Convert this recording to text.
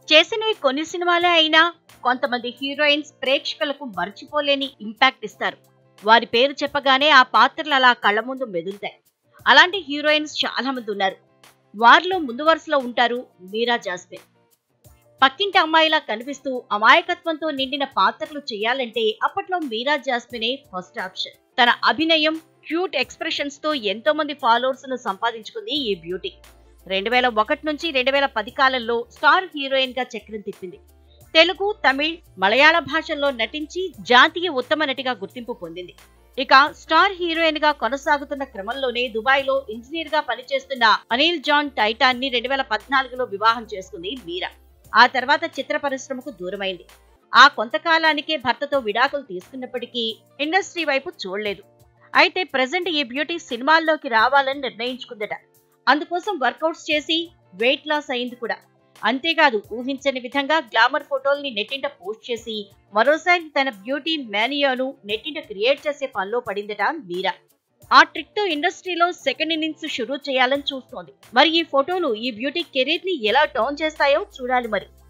చేసినవి కొన్ని సినిమాలే అయినా కొంతమంది హీరోయిన్స్ ప్రేక్షకులకు మర్చిపోలేని ఇంపాక్ట్ ఇస్తారు వారి పేరు చెప్పగానే ఆ పాత్రలు అలా కళ్ళ ముందు మెదులుతాయి అలాంటి హీరోయిన్స్ చాలా మంది ఉన్నారు వారిలో ముందు వరుసలో ఉంటారు మీరా జాస్మిన్ పక్కింటి అమ్మాయిలా కనిపిస్తూ అమాయకత్వంతో నిండిన పాత్రలు చేయాలంటే అప్పట్లో మీరా జాస్మినే ఫస్ట్ ఆప్షన్ తన అభినయం క్యూట్ ఎక్స్ప్రెషన్స్ తో ఎంతో మంది ఫాలోవర్స్ ను సంపాదించుకుంది ఈ బ్యూటీ రెండు వేల ఒకటి నుంచి రెండు వేల పది కాలంలో స్టార్ హీరోయిన్ గా చక్రం తిప్పింది తెలుగు తమిళ్ మలయాళ భాషల్లో నటించి జాతీయ ఉత్తమ నటిగా గుర్తింపు పొందింది ఇక స్టార్ హీరోయిన్ గా కొనసాగుతున్న క్రమంలోనే దుబాయ్ లో ఇంజనీర్ గా పనిచేస్తున్న అనిల్ జాన్ టైటాన్ ని రెండు వేల పద్నాలుగులో వివాహం చేసుకుంది మీరా ఆ తర్వాత చిత్ర పరిశ్రమకు దూరమైంది ఆ కొంతకాలానికే భర్తతో విడాకులు తీసుకున్నప్పటికీ ఇండస్ట్రీ వైపు చూడలేదు అయితే ప్రజెంట్ ఈ బ్యూటీ సినిమాల్లోకి రావాలని నిర్ణయించుకుందట అందుకోసం వర్కౌట్స్ చేసి వెయిట్ లాస్ అయింది కూడా అంతేకాదు ఊహించని విధంగా గ్లామర్ ఫోటోల్ని నెట్టింట పోస్ట్ చేసి మరోసారి తన బ్యూటీ మేనియాను నెట్టింట క్రియేట్ చేసే పనిలో పడిందట మీరా ఆ ట్రిక్ తో ఇండస్ట్రీలో సెకండ్ ఇన్నింగ్స్ షురూ చేయాలని చూస్తోంది మరి ఈ ఫోటోలు ఈ బ్యూటీ కెరీర్ ని ఎలా టర్న్ చేస్తాయో చూడాలి మరి